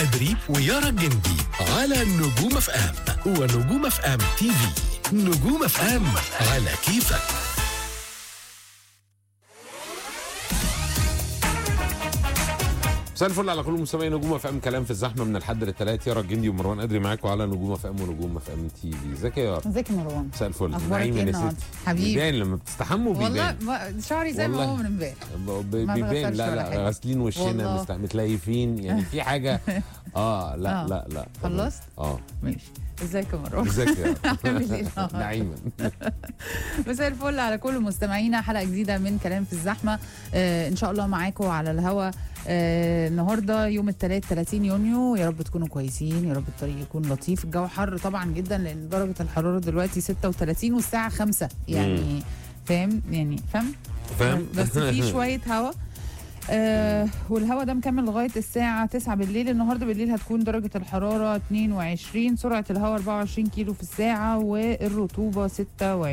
أدري ويارا الجندي على نجوم اف ام ونجوم اف ام تي في نجوم اف ام على كيفك مساء الفل على كل مستمعي نجوم اف ام كلام في الزحمه من الحد للثلاث يارا الجندي ومروان قدري معاكم على نجوم اف ام ونجوم اف ام تي في ازيك يا يارا ازيك يا مروان مساء الفل أخبارك نعيم إيه يا النهاردة؟ ست حبيبي. بيبان لما بتستحموا والله بيبان ما- شعري زي ما والله. هو من امبارح ب- ب- ما بيبان بغسلش لا ولا لا حاجة. غاسلين وشنا والله. مست- متليفين يعني في حاجه اه لا آه. لا لا خلصت؟ اه ماشي ازيك يا مروان ازيك يا عامل إيه النهاردة؟ نعيما مساء الفل على كل مستمعينا حلقه جديده من كلام في الزحمه آه ان شاء الله معاكم على الهوا آه النهارده يوم الثلاث 30 يونيو يا رب تكونوا كويسين يا رب الطريق يكون لطيف الجو حر طبعا جدا لان درجه الحراره دلوقتي 36 والساعه 5 يعني فاهم يعني فاهم فاهم بس في شويه هوا آه والهوا ده مكمل لغايه الساعه 9 بالليل النهارده بالليل هتكون درجه الحراره 22 سرعه الهواء 24 كيلو في الساعه والرطوبه 26%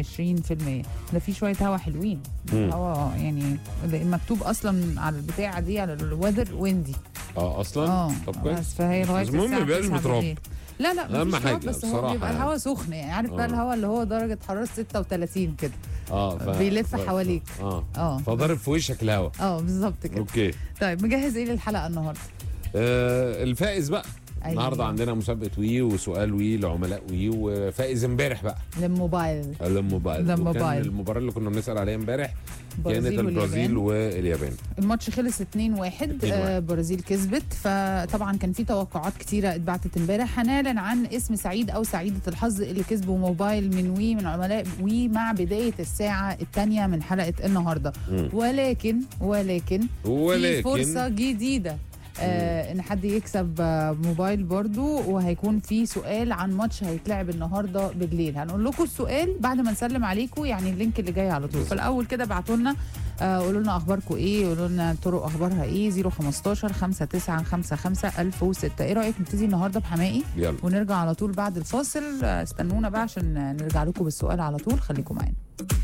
ده في شويه هوا حلوين مم. الهوا يعني ده مكتوب اصلا على البتاعه دي على الويذر ويندي اه اصلا اه طب كويس بس فهي لغايه بس المهم الساعه يبقاش 9 بتراب. بالليل. لا لا أهم مفيش حاجة تراب، بس هو بصراحة بيبقى يعني. الهوا سخن يعني عارف بقى آه. الهوا اللي هو درجه حراره 36 كده اه ف... بيلف ف- حواليك. اه اه فضارب في وشك الهوا اه بالظبط كده اوكي طيب مجهز ايه للحلقه النهارده آه الفائز بقى أيوة. النهارده عندنا مسابقه وي وسؤال وي لعملاء وي وفائز امبارح بقى للموبايل الموبايل وكان للموبايل. المباراه اللي كنا بنسال عليها امبارح كانت برازيل البرازيل واليابان. واليابان الماتش خلص 2-1 آه، برازيل كسبت فطبعا كان في توقعات كتيره اتبعتت امبارح هنعلن عن اسم سعيد او سعيده الحظ اللي كسبوا موبايل من وي من عملاء وي مع بدايه الساعه الثانيه من حلقه النهارده مم. ولكن ولكن في ولكن فرصه جديده آه ان حد يكسب آه، موبايل برضو وهيكون في سؤال عن ماتش هيتلعب النهارده بالليل هنقول لكم السؤال بعد ما نسلم عليكم يعني اللينك اللي جاي على طول فالاول كده ابعتوا لنا آه، قولوا لنا اخباركم ايه قولوا لنا الطرق اخبارها ايه 015 5955 1006 ايه رايك نبتدي النهارده بحمائي يلا ونرجع على طول بعد الفاصل آه، استنونا بقى عشان نرجع لكم بالسؤال على طول خليكم معانا